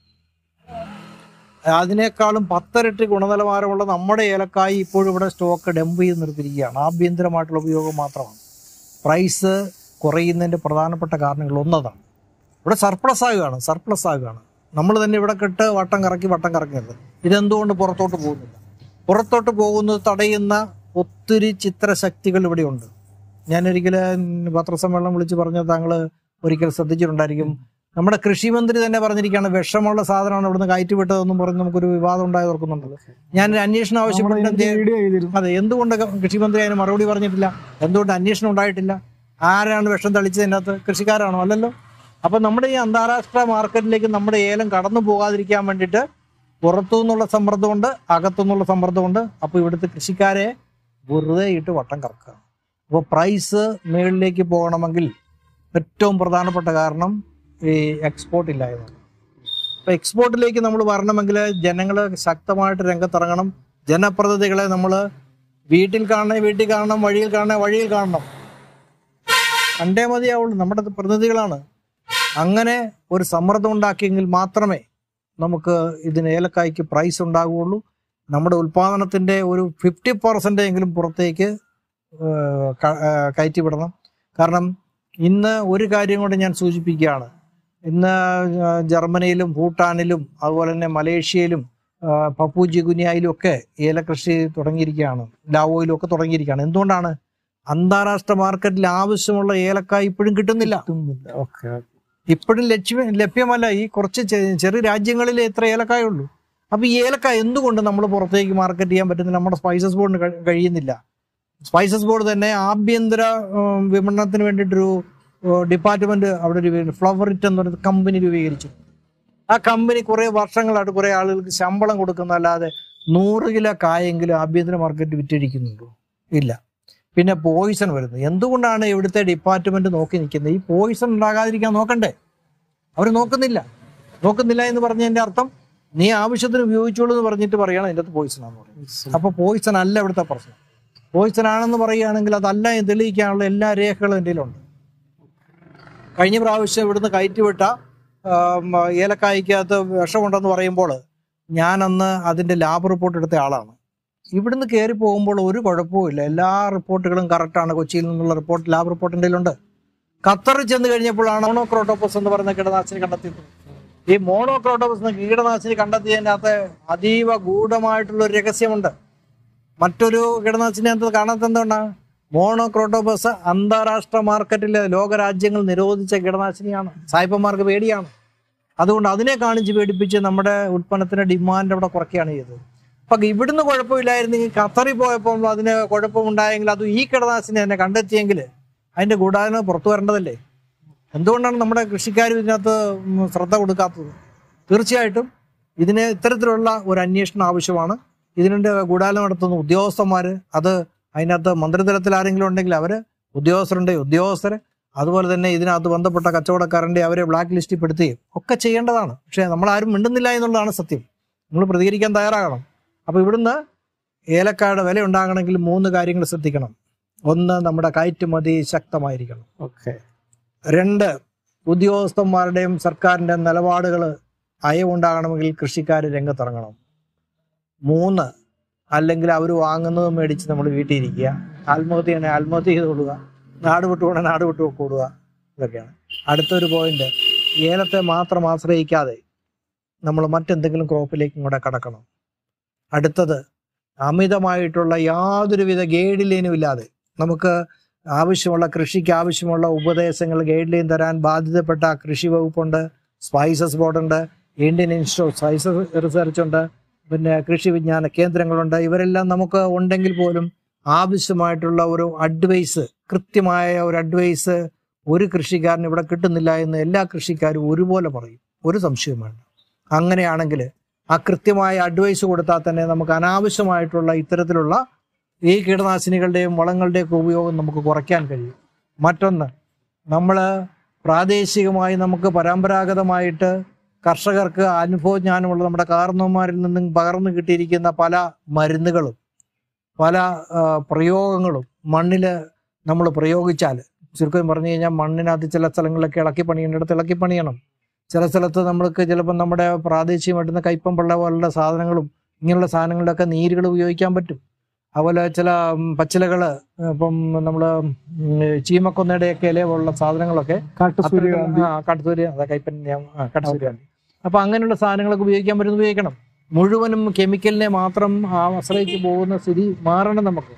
അതിനേക്കാളും പത്തരട്ടി ഗുണനിലവാരമുള്ള നമ്മുടെ ഏലക്കായി ഇപ്പോഴും ഇവിടെ സ്റ്റോക്ക് ഡംപ് ചെയ്ത് നിർത്തിയിരിക്കുകയാണ് ആഭ്യന്തരമായിട്ടുള്ള ഉപയോഗം മാത്രമാണ് പ്രൈസ് കുറയുന്നതിന്റെ പ്രധാനപ്പെട്ട കാരണങ്ങൾ ഒന്നതാണ് ഇവിടെ സർപ്ലസ് ആകുകയാണ് സർപ്ലസ് ആകുകയാണ് നമ്മൾ തന്നെ ഇവിടെ കെട്ട് വട്ടം കറക്കി വട്ടം കറക്കരുത് ഇതെന്തുകൊണ്ട് പുറത്തോട്ട് പോകുന്നില്ല പുറത്തോട്ട് പോകുന്നത് തടയുന്ന ഒത്തിരി ചിത്രശക്തികൾ ഇവിടെയുണ്ട് ഞാൻ ഒരിക്കലും പത്രസമ്മേളനം വിളിച്ച് പറഞ്ഞ താങ്കൾ ഒരിക്കൽ ശ്രദ്ധിച്ചിട്ടുണ്ടായിരിക്കും നമ്മുടെ കൃഷിമന്ത്രി തന്നെ പറഞ്ഞിരിക്കുകയാണ് വിഷമുള്ള സാധനമാണ് ഇവിടുന്ന് കയറ്റി വിട്ടതെന്നും പറഞ്ഞ് നമുക്കൊരു വിവാദം ഉണ്ടായി ഓർക്കുന്നുണ്ടല്ലോ ഞാനൊരു അന്വേഷണം ആവശ്യപ്പെട്ട് എന്ത് ചെയ്യും? വീഡിയോ ചെയ്തിരുന്നു അതെ എന്തുകൊണ്ട് കൃഷിമന്ത്രി അതിന് മറുപടി പറഞ്ഞിട്ടില്ല എന്തുകൊണ്ട് അന്വേഷണം ഉണ്ടായിട്ടില്ല ആരാണ് വിഷം തളിച്ചതിൻ്റെ അകത്ത് കൃഷിക്കാരാണോ അല്ലല്ലോ അപ്പൊ നമ്മുടെ ഈ അന്താരാഷ്ട്ര മാർക്കറ്റിലേക്ക് നമ്മുടെ ഏലം കടന്നു പോകാതിരിക്കാൻ വേണ്ടിയിട്ട് പുറത്തു നിന്നുള്ള സമ്മർദ്ദമുണ്ട് അകത്തു നിന്നുള്ള സമ്മർദ്ദമുണ്ട് അപ്പൊ ഇവിടുത്തെ കൃഷിക്കാരെ വെറുതെ ഇട്ട് വട്ടം കറക്കുക അപ്പോൾ പ്രൈസ് മുകളിലേക്ക് പോകണമെങ്കിൽ ഏറ്റവും പ്രധാനപ്പെട്ട കാരണം ഈ എക്സ്പോർട്ട് ഇല്ലായ്മ അപ്പോൾ എക്സ്പോർട്ടിലേക്ക് നമ്മൾ വരണമെങ്കിൽ ജനങ്ങൾ ശക്തമായിട്ട് രംഗത്തിറങ്ങണം ജനപ്രതിനിധികളെ നമ്മൾ വീട്ടിൽ കാണണേ വീട്ടിൽ കാണണം വഴിയിൽ കാണണേ വഴിയിൽ കാണണം കണ്ടേ മതിയാവുള്ളൂ നമ്മുടെ പ്രതിനിധികളാണ് അങ്ങനെ ഒരു സമ്മർദ്ദം ഉണ്ടാക്കിയെങ്കിൽ മാത്രമേ നമുക്ക് ഇതിന് ഏലക്കായ്ക്ക് പ്രൈസ് ഉണ്ടാകുകയുള്ളൂ നമ്മുടെ ഉൽപാദനത്തിന്റെ ഒരു ഫിഫ്റ്റി പെർസെൻ്റ് എങ്കിലും പുറത്തേക്ക് ഏഹ്, ക- ഏഹ്, കയറ്റിവിടണം കാരണം ഇന്ന് ഒരു കാര്യം കൊണ്ട് ഞാൻ സൂചിപ്പിക്കുകയാണ് ഇന്ന് ഏഹ്, ജർമ്മനിയിലും ഭൂട്ടാനിലും അതുപോലെ തന്നെ മലേഷ്യയിലും ഏഹ്, പപ്പൂജി ഗുനിയയിലും ഒക്കെ ഏലകൃഷി തുടങ്ങിയിരിക്കുകയാണ് ലാവോയിലും ഒക്കെ തുടങ്ങിയിരിക്കുകയാണ് എന്തുകൊണ്ടാണ് അന്താരാഷ്ട്ര മാർക്കറ്റിൽ ആവശ്യമുള്ള ഏലക്കായ ഇപ്പോഴും കിട്ടുന്നില്ല ഓക്കെ ഇപ്പോഴും ലക്ഷ്യ ലഭ്യമല്ല ഈ കുറച്ച് ചെ- ചെറിയ രാജ്യങ്ങളിൽ എത്ര ഏലക്കായ ഉള്ളൂ അപ്പൊ ഈ ഏലക്കായ എന്തുകൊണ്ട് നമ്മൾ പുറത്തേക്ക് മാർക്കറ്റ് ചെയ്യാൻ പറ്റുന്നില്ല നമ്മുടെ സ്പൈസസ് ബോർഡിന് കഴി- കഴിയുന്നില്ല സ്പൈസസ് ബോർഡ് തന്നെ ആഭ്യന്തര ഉം, വിപണനത്തിന് വേണ്ടിയിട്ടൊരു ഡിപ്പാർട്ട്മെന്റ് അവിടെ രൂപീകരിച്ചു ഫ്ലവറിറ്റ് എന്ന് പറയുന്ന കമ്പനി രൂപീകരിച്ചു ആ കമ്പനി കുറെ വർഷങ്ങളായിട്ട് കുറെ ആളുകൾക്ക് ശമ്പളം കൊടുക്കുന്നതല്ലാതെ നൂറ് കിലോ കായെങ്കിലും ആഭ്യന്തര മാർക്കറ്റ് വിറ്റഴിക്കുന്നുണ്ടോ ഇല്ല പിന്നെ പോയിസൺ വരുന്നത് എന്തുകൊണ്ടാണ് ഇവിടുത്തെ ഡിപ്പാർട്ട്മെന്റ് നോക്കി നിൽക്കുന്നത് ഈ പോയിസൺ ഉണ്ടാകാതിരിക്കാൻ നോക്കണ്ടേ അവർ നോക്കുന്നില്ല നോക്കുന്നില്ല എന്ന് പറഞ്ഞതിന്റെ അർത്ഥം നീ ആവശ്യത്തിന് ഉപയോഗിച്ചോളൂ എന്ന് പറഞ്ഞിട്ട് പറയണം ഇതിൻ്റെ അകത്ത് പോയിസൺ ആണെന്ന് പറയും അപ്പൊ പോയിസൺ അല്ല ഇവിടുത്തെ പ്രശ്നം പോയിസൺ ആണെന്ന് പറയുകയാണെങ്കിൽ അതല്ല എന്ന് തെളിയിക്കാനുള്ള എല്ലാ രേഖകളും എൻ്റെ കയ്യിലുണ്ട് കഴിഞ്ഞ പ്രാവശ്യം ഇവിടുന്ന് കയറ്റിവിട്ട ആം, ഏലക്കായ്ക്കകത്ത് വിഷമുണ്ടെന്ന് പറയുമ്പോൾ ഞാൻ അന്ന് അതിന്റെ ലാബ് റിപ്പോർട്ട് എടുത്ത ആളാണ് ഇവിടുന്ന് കയറി പോകുമ്പോൾ ഒരു കുഴപ്പവുമില്ല എല്ലാ റിപ്പോർട്ടുകളും കറക്റ്റാണ് കൊച്ചിയിൽ നിന്നുള്ള റിപ്പോർട്ട് ലാബ് റിപ്പോർട്ട് എൻ്റെ കയ്യിലുണ്ട് ഖത്തറിൽ ചെന്ന് കഴിഞ്ഞപ്പോഴാണ് മോണോക്രോട്ടോപ്പസ് എന്ന് പറയുന്ന കീടനാശിനി കണ്ടെത്തിയത് ഈ മോണോക്രോട്ടോപ്പസ് എന്ന കീടനാശിനി കണ്ടെത്തിയതിനകത്ത് അതീവ ഗൂഢമായിട്ടുള്ള ഒരു രഹസ്യമുണ്ട് മറ്റൊരു കീടനാശിനിയകത്ത് കാണാത്ത എന്തുകൊണ്ടാണ് മോണോക്രോട്ടോപ്പസ് അന്താരാഷ്ട്ര മാർക്കറ്റിലെ ലോകരാജ്യങ്ങൾ നിരോധിച്ച കീടനാശിനിയാണ് സായിപ്പന്മാർക്ക് പേടിയാണ് അതുകൊണ്ട് അതിനെ കാണിച്ച് പേടിപ്പിച്ച് നമ്മുടെ ഉൽപ്പന്നത്തിന്റെ ഡിമാൻഡ് അവിടെ കുറയ്ക്കുകയാണ് ചെയ്തത് അപ്പൊ ഇവിടുന്ന് കുഴപ്പമില്ലായിരുന്നെങ്കിൽ ഖത്തറിൽ പോയപ്പോൾ അതിന് കുഴപ്പമുണ്ടായെങ്കിൽ അത് ഈ കീടനാശിനി തന്നെ കണ്ടെത്തിയെങ്കിൽ അതിന്റെ ഗൂഢാലോചന പുറത്തു വരേണ്ടതല്ലേ എന്തുകൊണ്ടാണ് നമ്മുടെ കൃഷിക്കാർ ഇതിനകത്ത് ഉം ശ്രദ്ധ കൊടുക്കാത്തത് തീർച്ചയായിട്ടും ഇതിന് ഇത്തരത്തിലുള്ള ഒരു അന്വേഷണം ആവശ്യമാണ് ഇതിനുണ്ട് ഗൂഢാലോചന നടത്തുന്ന ഉദ്യോഗസ്ഥന്മാർ അത് അതിനകത്ത് മന്ത്രിതലത്തിൽ ആരെങ്കിലും ഉണ്ടെങ്കിൽ അവര് ഉദ്യോഗസ്ഥരുണ്ട് ഉദ്യോഗസ്ഥര് അതുപോലെ തന്നെ ഇതിനകത്ത് ബന്ധപ്പെട്ട കച്ചവടക്കാരൻ്റെ അവരെ ബ്ലാക്ക് ലിസ്റ്റിൽ പെടുത്തുകയും ഒക്കെ ചെയ്യേണ്ടതാണ് പക്ഷേ നമ്മൾ ആരും മിണ്ടുന്നില്ല എന്നുള്ളതാണ് സത്യം നമ്മൾ പ്രതികരിക്കാൻ തയ്യാറാകണം അപ്പോൾ ഇവിടുന്ന് ഏലക്കായുടെ വില ഉണ്ടാകണമെങ്കിൽ മൂന്ന് കാര്യങ്ങൾ ശ്രദ്ധിക്കണം ഒന്ന് നമ്മുടെ കയറ്റുമതി ശക്തമായിരിക്കണം ഓക്കെ രണ്ട് ഉദ്യോഗസ്ഥന്മാരുടെയും സർക്കാരിന്റെ നിലപാടുകൾ അയവുണ്ടാകണമെങ്കിൽ കൃഷിക്കാർ രംഗത്തിറങ്ങണം മൂന്ന് അല്ലെങ്കിൽ അവർ വാങ്ങുന്നത് മേടിച്ച് നമ്മൾ വീട്ടിൽ ഇരിക്കുക ആത്മഹത്യ ചെയ്യണേ ആത്മഹത്യ ചെയ്ത് കൊടുക്കുക നാട് വിട്ടു പോകണേ നാട് വിട്ടു കൂടുക ഇതൊക്കെയാണ് അടുത്തൊരു പോയിന്റ് ഏലത്തെ മാത്രം ആശ്രയിക്കാതെ നമ്മൾ മറ്റെന്തെങ്കിലും ക്രോപ്പിലേക്കും കൂടെ കടക്കണം അടുത്തത് അമിതമായിട്ടുള്ള യാതൊരുവിധ ഗൈഡ് ലൈനും ഇല്ലാതെ നമുക്ക് ആവശ്യമുള്ള കൃഷിക്ക് ആവശ്യമുള്ള ഉപദേശങ്ങൾ ഗൈഡ് ലൈൻ തരാൻ ബാധ്യതപ്പെട്ട കൃഷി വകുപ്പുണ്ട് സ്പൈസസ് ബോർഡുണ്ട് ഇന്ത്യൻ ഇൻസ്റ്റിറ്റ്യൂട്ട് സ്പൈസസ് റിസർച്ച് ഉണ്ട് പിന്നെ കൃഷി വിജ്ഞാന കേന്ദ്രങ്ങളുണ്ട് ഇവരെല്ലാം നമുക്ക് ഉണ്ടെങ്കിൽ പോലും ആവശ്യമായിട്ടുള്ള ഒരു അഡ്വൈസ് കൃത്യമായ ഒരു അഡ്വൈസ് ഒരു കൃഷിക്കാരന് ഇവിടെ കിട്ടുന്നില്ല എന്ന് എല്ലാ കൃഷിക്കാരും ഒരുപോലെ പറയും ഒരു സംശയവും വേണ്ട അങ്ങനെയാണെങ്കിൽ ആ കൃത്യമായ അഡ്വൈസ് കൊടുത്താൽ തന്നെ നമുക്ക് അനാവശ്യമായിട്ടുള്ള ഇത്തരത്തിലുള്ള ഈ കീടനാശിനികളുടെയും വളങ്ങളുടെയൊക്കെ ഉപയോഗം നമുക്ക് കുറയ്ക്കാൻ കഴിയും മറ്റൊന്ന് നമ്മൾ പ്രാദേശികമായി നമുക്ക് പരമ്പരാഗതമായിട്ട് കർഷകർക്ക് അനുഭവജ്ഞാനമുള്ള നമ്മുടെ കാരണവന്മാരിൽ നിന്നും പകർന്നു കിട്ടിയിരിക്കുന്ന പല മരുന്നുകളും പല ആ, പ്രയോഗങ്ങളും മണ്ണിൽ നമ്മൾ പ്രയോഗിച്ചാൽ ചുരുക്കം പറഞ്ഞു കഴിഞ്ഞാൽ മണ്ണിനകത്ത് ചില സ്ഥലങ്ങളിലൊക്കെ ഇളക്കി പണിയേണ്ടിടത്ത് ഇളക്കി പണിയണം ചില സ്ഥലത്ത് നമ്മൾക്ക് ചിലപ്പോൾ നമ്മുടെ പ്രാദേശികമായിട്ടുള്ള കൈപ്പം പിള്ള പോലുള്ള സാധനങ്ങളും ഇങ്ങനെയുള്ള സാധനങ്ങളിലൊക്കെ നീരുകൾ ഉപയോഗിക്കാൻ പറ്റും അതുപോലെ ചില ഉം, പച്ചിലകള് ഇപ്പം നമ്മൾ ചീമക്കൊന്നയുടെയൊക്കെ ഇല പോലുള്ള സാധനങ്ങളൊക്കെ കാട്ടുസൂര്യകാന്തി ആ കാട്ടുസൂര്യ അതെ കൈപ്പൻ ആ കാട്ടുസൂര്യകാന്തി അപ്പൊ അങ്ങനെയുള്ള സാധനങ്ങളൊക്കെ ഉപയോഗിക്കാൻ പറ്റുന്ന ഉപയോഗിക്കണം മുഴുവനും കെമിക്കലിനെ മാത്രം ആശ്രയിച്ച് പോകുന്ന സ്ഥിതി മാറണം നമുക്ക്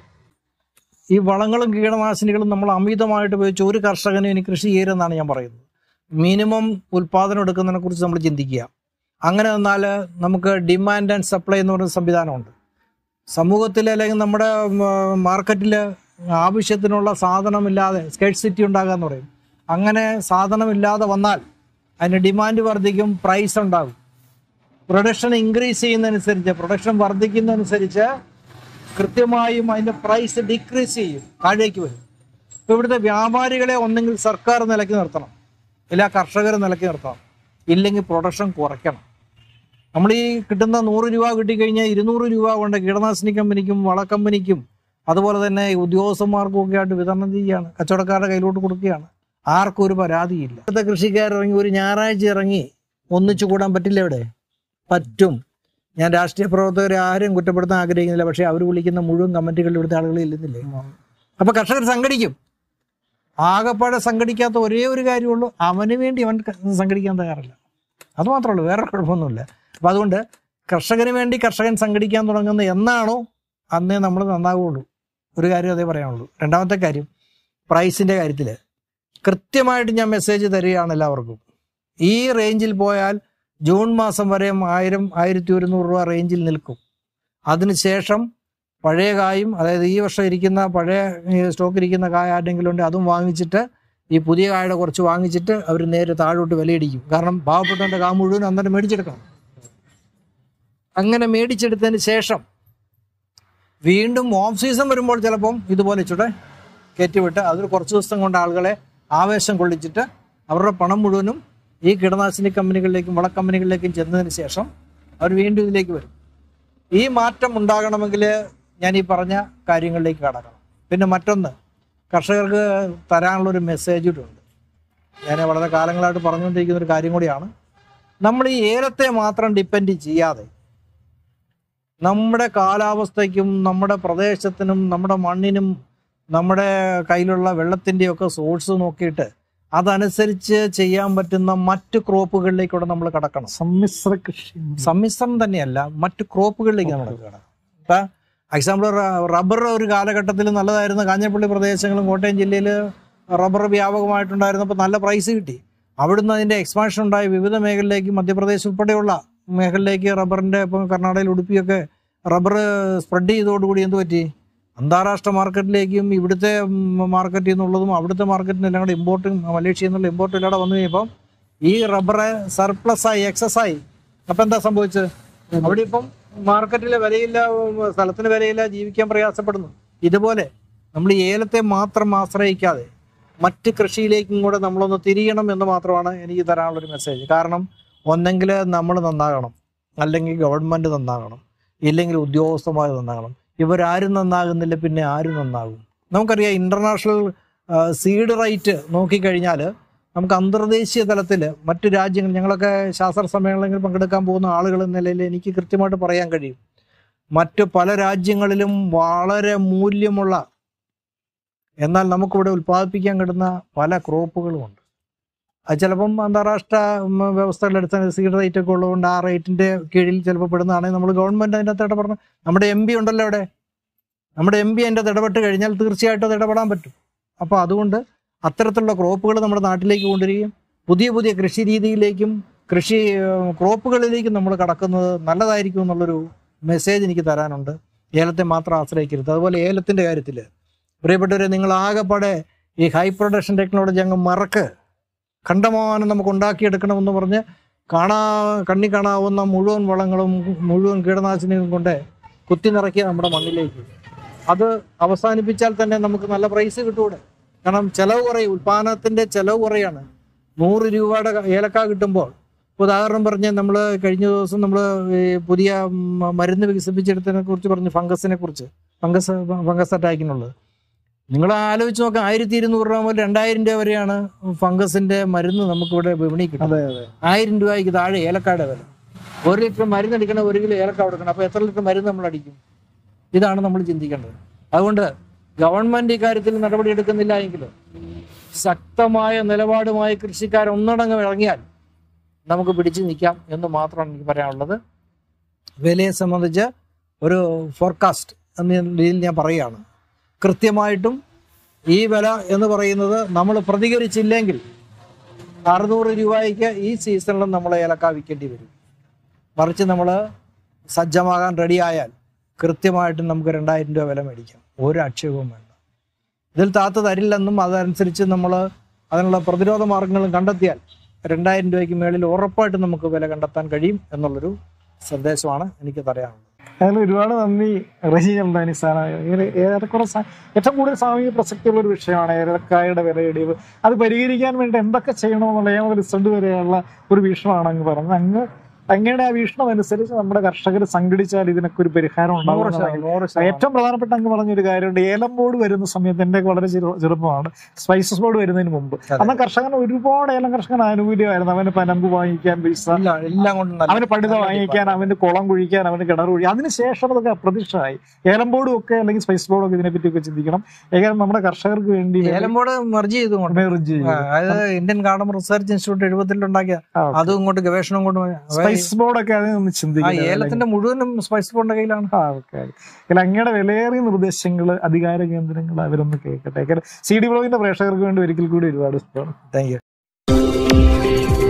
ഈ വളങ്ങളും കീടനാശിനികളും നമ്മൾ അമിതമായിട്ട് ഉപയോഗിച്ച് ഒരു കർഷകനും ഇനി കൃഷി ചെയ്യരുതെന്നാണ് ഞാൻ പറയുന്നത് മിനിമം ഉൽപാദനം എടുക്കുന്നതിനെ കുറിച്ച് നമ്മൾ ചിന്തിക്കുക അങ്ങനെ വന്നാൽ നമുക്ക് ഡിമാൻഡ് ആൻഡ് സപ്ലൈ എന്ന് പറയുന്ന സംവിധാനമുണ്ട് സമൂഹത്തിൽ അല്ലെങ്കിൽ നമ്മുടെ മാർക്കറ്റിൽ ആവശ്യത്തിനുള്ള സാധനമില്ലാതെ സ്കേഴ്സിറ്റി ഉണ്ടാകുക എന്ന് പറയും അങ്ങനെ സാധനമില്ലാതെ വന്നാൽ അതിന് ഡിമാൻഡ് വർദ്ധിക്കും പ്രൈസ് ഉണ്ടാകും പ്രൊഡക്ഷൻ ഇൻക്രീസ് ചെയ്യുന്നതനുസരിച്ച് പ്രൊഡക്ഷൻ വർദ്ധിക്കുന്നതനുസരിച്ച് കൃത്യമായും അതിന്റെ പ്രൈസ് ഡിക്രീസ് ചെയ്യും താഴേക്ക് വരും ഇപ്പൊ ഇവിടുത്തെ വ്യാപാരികളെ ഒന്നെങ്കിൽ സർക്കാർ നിലയ്ക്ക് നിർത്തണം ഇല്ല കർഷകർ നിലയ്ക്ക് നിർത്തണം ഇല്ലെങ്കിൽ പ്രൊഡക്ഷൻ കുറയ്ക്കണം നമ്മൾ ഈ കിട്ടുന്ന നൂറ് രൂപ കിട്ടിക്കഴിഞ്ഞാൽ ഇരുന്നൂറ് രൂപ കൊണ്ട് കീടനാശിനി കമ്പനിക്കും വള കമ്പനിക്കും അതുപോലെ തന്നെ ഉദ്യോഗസ്ഥന്മാർക്കും ഒക്കെ ആയിട്ട് വിതരണം ചെയ്യുകയാണ് കച്ചവടക്കാരുടെ കയ്യിലോട്ട് കൊടുക്കുകയാണ് ആർക്കും ഒരു പരാതിയില്ല ഇവിടുത്തെ കൃഷിക്കാർ ഇറങ്ങി ഒരു ഞായറാഴ്ച ഇറങ്ങി ഒന്നിച്ചു കൂടാൻ പറ്റില്ല ഇവിടെ പറ്റും ഞാൻ രാഷ്ട്രീയ പ്രവർത്തകരെ ആരും കുറ്റപ്പെടുത്താൻ ആഗ്രഹിക്കുന്നില്ല പക്ഷേ അവർ വിളിക്കുന്ന മുഴുവൻ കമ്മിറ്റികളിൽ ഇവിടുത്തെ ആളുകൾ ഇല്ലെന്നില്ലേ അപ്പൊ കർഷകർ സംഘടിക്കും ആകപ്പാടെ സംഘടിക്കാത്ത ഒരേ ഒരു കാര്യമുള്ളൂ അവന് വേണ്ടി അവൻ ക- സംഘടിക്കാൻ തയ്യാറല്ല അത് മാത്രമേ ഉള്ളൂ വേറെ കുഴപ്പമൊന്നുമില്ല അപ്പൊ അതുകൊണ്ട് കർഷകന് വേണ്ടി കർഷകൻ സംഘടിക്കാൻ തുടങ്ങുന്ന എന്നാണോ അന്നേ നമ്മൾ നന്നാവുള്ളൂ ഒരു കാര്യം അതേ പറയാനുള്ളൂ രണ്ടാമത്തെ കാര്യം പ്രൈസിന്റെ കാര്യത്തിൽ കൃത്യമായിട്ട് ഞാൻ മെസ്സേജ് തരികയാണ് എല്ലാവർക്കും ഈ റേഞ്ചിൽ പോയാൽ ജൂൺ മാസം വരെ ആയിരം ആയിരത്തി ഒരുന്നൂറ് രൂപ റേഞ്ചിൽ നിൽക്കും അതിനുശേഷം പഴയ കായും അതായത് ഈ വർഷം ഇരിക്കുന്ന പഴയ സ്റ്റോക്ക് ഇരിക്കുന്ന കായ ആരുടെങ്കിലും ഉണ്ട് അതും വാങ്ങിച്ചിട്ട് ഈ പുതിയ കായുടെ കുറച്ച് വാങ്ങിച്ചിട്ട് അവർ നേരെ താഴോട്ട് വിലയിടിക്കും കാരണം പാവപ്പെട്ടവന്റെ കാ മുഴുവൻ അന്നേരം മേടിച്ചെടുക്കണം അങ്ങനെ മേടിച്ചെടുത്തതിന് ശേഷം വീണ്ടും ഓഫ് സീസൺ വരുമ്പോൾ ചിലപ്പം ഇതുപോലെ ഇച്ചിടെ കയറ്റിവിട്ട് അതൊരു കുറച്ച് ദിവസം കൊണ്ട് ആളുകളെ ആവേശം കൊള്ളിച്ചിട്ട് അവരുടെ പണം മുഴുവനും ഈ കീടനാശിനി കമ്പനികളിലേക്കും വള കമ്പനികളിലേക്കും ചെന്നതിന് ശേഷം അവർ വീണ്ടും ഇതിലേക്ക് വരും ഈ മാറ്റം ഉണ്ടാകണമെങ്കിൽ ഞാൻ ഈ പറഞ്ഞ കാര്യങ്ങളിലേക്ക് കടക്കണം പിന്നെ മറ്റൊന്ന് കർഷകർക്ക് തരാനുള്ള ഒരു മെസ്സേജ് കൂടെ ഉണ്ട് ഞാൻ വളരെ കാലങ്ങളായിട്ട് പറഞ്ഞുകൊണ്ടിരിക്കുന്ന ഒരു കാര്യം കൂടിയാണ് നമ്മൾ ഈ ഏലത്തെ മാത്രം ഡിപ്പെൻഡ് ചെയ്യാതെ നമ്മുടെ കാലാവസ്ഥയ്ക്കും നമ്മുടെ പ്രദേശത്തിനും നമ്മുടെ മണ്ണിനും നമ്മുടെ കയ്യിലുള്ള വെള്ളത്തിൻ്റെയും ഒക്കെ സോഴ്സ് നോക്കിയിട്ട് അതനുസരിച്ച് ചെയ്യാൻ പറ്റുന്ന മറ്റു ക്രോപ്പുകളിലേക്കൂടെ നമ്മൾ കടക്കണം സമ്മിശ്ര കൃഷി സമ്മിശ്രം തന്നെയല്ല മറ്റു ക്രോപ്പുകളിലേക്ക് നമ്മൾ കടക്കണം ഇപ്പൊ എക്സാമ്പിൾ റബ്ബർ ഒരു കാലഘട്ടത്തിൽ നല്ലതായിരുന്നു കാഞ്ഞപ്പള്ളി പ്രദേശങ്ങളും കോട്ടയം ജില്ലയിൽ റബ്ബർ വ്യാപകമായിട്ടുണ്ടായിരുന്നപ്പോൾ നല്ല പ്രൈസ് കിട്ടി അവിടുന്ന് അതിന്റെ എക്സ്പാൻഷൻ ഉണ്ടായി വിവിധ മേഖലയിലേക്ക് മധ്യപ്രദേശ് ഉൾപ്പെടെയുള്ള മേഖലയിലേക്ക് റബ്ബറിന്റെ ഇപ്പം കർണാടകയിൽ ഉടുപ്പിയൊക്കെ റബ്ബർ സ്പ്രെഡ് ചെയ്തതോടുകൂടി എന്ത് പറ്റി അന്താരാഷ്ട്ര മാർക്കറ്റിലേക്കും ഇവിടുത്തെ മാർക്കറ്റിൽ നിന്നുള്ളതും അവിടുത്തെ മാർക്കറ്റിനെല്ലാം കൂടെ ഇമ്പോർട്ടും മലേഷ്യയിൽ നിന്നുള്ള ഇമ്പോർട്ടും എല്ലാം കൂടെ വന്നു കഴിയുമ്പം ഈ റബ്ബറ് സർപ്ലസ് ആയി എക്സസ് ആയി അപ്പൊ എന്താ സംഭവിച്ചത് അവിടെ ഇപ്പം മാർക്കറ്റിലെ വിലയില്ല ഉം, സ്ഥലത്തിന് വിലയില്ല ജീവിക്കാൻ പ്രയാസപ്പെടുന്നു ഇതുപോലെ നമ്മൾ ഈ ഏലത്തെ മാത്രം ആശ്രയിക്കാതെ മറ്റ് കൃഷിയിലേക്കും കൂടെ നമ്മളൊന്ന് തിരിയണം എന്ന് മാത്രമാണ് എനിക്ക് തരാനുള്ള ഒരു മെസ്സേജ് കാരണം ഒന്നെങ്കിൽ നമ്മൾ നന്നാകണം അല്ലെങ്കിൽ ഗവൺമെന്റ് നന്നാകണം ഇല്ലെങ്കിൽ ഉദ്യോഗസ്ഥന്മാർ നന്നാകണം ഇവരാരും നന്നാകുന്നില്ല പിന്നെ ആരും നന്നാകും നമുക്കറിയാം ഇന്റർനാഷണൽ സീഡ് റൈറ്റ് നോക്കിക്കഴിഞ്ഞാൽ നമുക്ക് അന്തർദേശീയ തലത്തിൽ മറ്റു രാജ്യങ്ങൾ ഞങ്ങളൊക്കെ ശാസ്ത്ര സമ്മേളനങ്ങളിൽ പങ്കെടുക്കാൻ പോകുന്ന ആളുകൾ എന്ന നിലയിൽ എനിക്ക് കൃത്യമായിട്ട് പറയാൻ കഴിയും മറ്റു പല രാജ്യങ്ങളിലും വളരെ മൂല്യമുള്ള എന്നാൽ നമുക്കിവിടെ ഉൽപ്പാദിപ്പിക്കാൻ കിട്ടുന്ന പല ക്രോപ്പുകളുമുണ്ട് അത് ചിലപ്പം അന്താരാഷ്ട്ര ഉം, വ്യവസ്ഥകളുടെ അടിസ്ഥാന സീഡ് റേറ്റ് ഒക്കെ ഉള്ളതുകൊണ്ട് ആ റേറ്റിന്റെ കീഴിൽ ചിലപ്പോൾ പെടുന്നതാണെങ്കിൽ നമ്മൾ ഗവൺമെന്റ് അതിൻ്റെ അകത്ത് ഇടപെടണം നമ്മുടെ എം പി ഉണ്ടല്ലോ അവിടെ നമ്മുടെ എം പി അതിൻ്റെ അകത്ത് ഇടപെട്ട് കഴിഞ്ഞാൽ തീർച്ചയായിട്ടും അത് ഇടപെടാൻ പറ്റും അപ്പോൾ അതുകൊണ്ട് അത്തരത്തിലുള്ള ക്രോപ്പുകൾ നമ്മുടെ നാട്ടിലേക്ക് കൊണ്ടുവരികയും പുതിയ പുതിയ കൃഷി രീതിയിലേക്കും കൃഷി ഏഹ്, ക്രോപ്പുകളിലേക്കും നമ്മൾ കടക്കുന്നത് നല്ലതായിരിക്കും എന്നുള്ളൊരു മെസ്സേജ് എനിക്ക് തരാനുണ്ട് ഏലത്തെ മാത്രം ആശ്രയിക്കരുത് അതുപോലെ ഏലത്തിന്റെ കാര്യത്തിൽ പ്രിയപ്പെട്ടവരെ നിങ്ങൾ ആകെപ്പാടെ ഈ ഹൈ പ്രൊഡക്ഷൻ ടെക്നോളജി അങ്ങ് മറക്ക് കണ്ടമാനം നമുക്ക് ഉണ്ടാക്കിയെടുക്കണമെന്ന് പറഞ്ഞ് കാണാ കണ്ണി കാണാവുന്ന മുഴുവൻ വളങ്ങളും മുഴുവൻ കീടനാശിനികളും കൊണ്ട് കുത്തി നിറയ്ക്കുക നമ്മുടെ മണ്ണിലേക്ക് അത് അവസാനിപ്പിച്ചാൽ തന്നെ നമുക്ക് നല്ല പ്രൈസ് കിട്ടൂടെ കാരണം ചെലവ് കുറയും ഉൽപാദനത്തിന്റെ ചെലവ് കുറയാണ് നൂറ് രൂപയുടെ ഏലക്ക കിട്ടുമ്പോൾ ഉദാഹരണം പറഞ്ഞ് നമ്മൾ കഴിഞ്ഞ ദിവസം നമ്മൾ പുതിയ മ- മരുന്ന് വികസിപ്പിച്ചെടുത്തതിനെ കുറിച്ച് പറഞ്ഞു ഫംഗസിനെ കുറിച്ച് ഫംഗസ് ഫംഗസ് അറ്റാക്കിനുള്ളത് നിങ്ങൾ ആലോചിച്ച് നോക്കാം ആയിരത്തി ഇരുന്നൂറ് രൂപ മുതൽ രണ്ടായിരം രൂപ വരെയാണ് ഫംഗസിന്റെ മരുന്ന് നമുക്കിവിടെ വിപണി കിട്ടുന്നത് അതെ അതെ ആയിരം രൂപയ്ക്ക് താഴെ ഏലക്കായുടെ വില ഒരു ലിറ്റർ മരുന്ന് അടിക്കണം ഒരു കിലോ ഏലക്ക കൊടുക്കണം അപ്പൊ എത്ര ലിറ്റർ മരുന്ന് നമ്മൾ അടിക്കും ഇതാണ് നമ്മൾ ചിന്തിക്കേണ്ടത് അതുകൊണ്ട് ഗവൺമെന്റ് ഇക്കാര്യത്തിൽ നടപടി എടുക്കുന്നില്ല എങ്കിൽ ശക്തമായ നിലപാടുമായി കൃഷിക്കാർ ഒന്നടങ്കം ഇറങ്ങിയാൽ നമുക്ക് പിടിച്ചു നിൽക്കാം എന്ന് മാത്രമാണ് എനിക്ക് പറയാനുള്ളത് വിലയെ സംബന്ധിച്ച് ഒരു ഫോർകാസ്റ്റ് എന്ന രീതിയിൽ ഞാൻ പറയുകയാണ് കൃത്യമായിട്ടും ഈ വില എന്ന് പറയുന്നത് നമ്മൾ പ്രതികരിച്ചില്ലെങ്കിൽ അറുന്നൂറ് രൂപയ്ക്ക് ഈ സീസണിലും നമ്മൾ ഏലക്ക വിൽക്കേണ്ടി വരും മറിച്ച് നമ്മൾ സജ്ജമാകാൻ റെഡിയായാൽ കൃത്യമായിട്ടും നമുക്ക് രണ്ടായിരം രൂപ വില മേടിക്കാം ഒരു ആക്ഷേപവും വേണ്ട ഇതിൽ താത്ത തരില്ലെന്നും അതനുസരിച്ച് നമ്മൾ അതിനുള്ള പ്രതിരോധ മാർഗങ്ങളും കണ്ടെത്തിയാൽ രണ്ടായിരം രൂപയ്ക്ക് മേളിൽ ഉറപ്പായിട്ടും നമുക്ക് വില കണ്ടെത്താൻ കഴിയും എന്നുള്ളൊരു സന്ദേശമാണ് എനിക്ക് പറയാനുള്ളത് അതിൽ ഒരുപാട് നന്ദി റഹി ചന്ദാനി സാറാണ് ഇങ്ങനെ ഏറെക്കുറെ സ- ഏറ്റവും കൂടുതൽ സാമൂഹിക പ്രസക്തിയുള്ള ഒരു വിഷയമാണ് ഏലക്കായുടെ വിലയിടിവ് അത് പരിഹരിക്കാൻ വേണ്ടി എന്തൊക്കെ ചെയ്യണമെന്നുള്ള ഏത് റിസൾട്ട് വരെയുള്ള ഒരു വീക്ഷണമാണ് അങ്ങ് പറഞ്ഞത് അങ്ങ് അങ്ങയുടെ ആ വീക്ഷണം അനുസരിച്ച് നമ്മുടെ കർഷകർ സംഘടിച്ചാൽ ഇതിനൊക്കെ ഒരു പരിഹാരം നൂറ് ഉണ്ടാവും ശതമാനം, നൂറ് ശതമാനം. ഏറ്റവും പ്രധാനപ്പെട്ട അങ്ങ് പറഞ്ഞൊരു കാര്യമുണ്ട് ഏലം ബോർഡ് വരുന്ന സമയത്ത് എൻ്റെ വളരെ ചെറു- ചെറുപ്പമാണ് സ്പൈസസ് ബോർഡ് വരുന്നതിന് മുമ്പ് അതെ. അന്ന് കർഷകന് ഒരുപാട് ഏലം കർഷകന് ആനുകൂല്യമായിരുന്നു അവന് പനമ്പ് വാങ്ങിക്കാൻ പൈസ ഇല്ല, എല്ലാം കൊണ്ടും നല്ല- അവന് പണിത നല്ല വാങ്ങിക്കാൻ ഡിപ്പാർട്ട്മെന്റ്. അവന് കുളം കുഴിക്കാൻ അവന് കിണർ കുഴി അതിനുശേഷം അതൊക്കെ അപ്രതീക്ഷമായി ഏലം ബോർഡും ഒക്കെ അല്ലെങ്കിൽ സ്പൈസ് ബോർഡും ഒക്കെ ഇതിനെ പറ്റിയൊക്കെ ചിന്തിക്കണം ഏകാരം നമ്മുടെ കർഷകർക്ക് വേണ്ടി ഏലം ബോർഡ് മെർജ് ചെയ്തു കൊണ്ട് merge ചെയ്യും. അതായത് ഇന്ത്യൻ കാർഡം റിസർച്ച് ഇൻസ്റ്റിറ്റ്യൂട്ട് എഴുപത്തിലുണ്ടാക്കിയ ആ, okay. അതും ഇങ്ങോട്ട് ഗവേഷണം കൊണ്ട് സ്പൈസ് ബോർഡൊക്കെ അതിൽ നിന്ന് ആ ചിന്തിക്കുന്നത് ഏലത്തിന്റെ മുഴുവനും സ്പൈസ് ബോർഡിന്റെ കയ്യിലാണ് ആ ഓക്കെ അല്ല അങ്ങയുടെ വിലയേറിയ നിർദ്ദേശങ്ങൾ അധികാര കേന്ദ്രങ്ങൾ അവരൊന്ന് കേൾക്കട്ടെ സി ഡി ബ്ലോഗിന്റെ പ്രേക്ഷകർക്ക് വേണ്ടി ഒരിക്കൽ കൂടി ഒരുപാട് ഇഷ്ടമാണ് താങ്ക് യു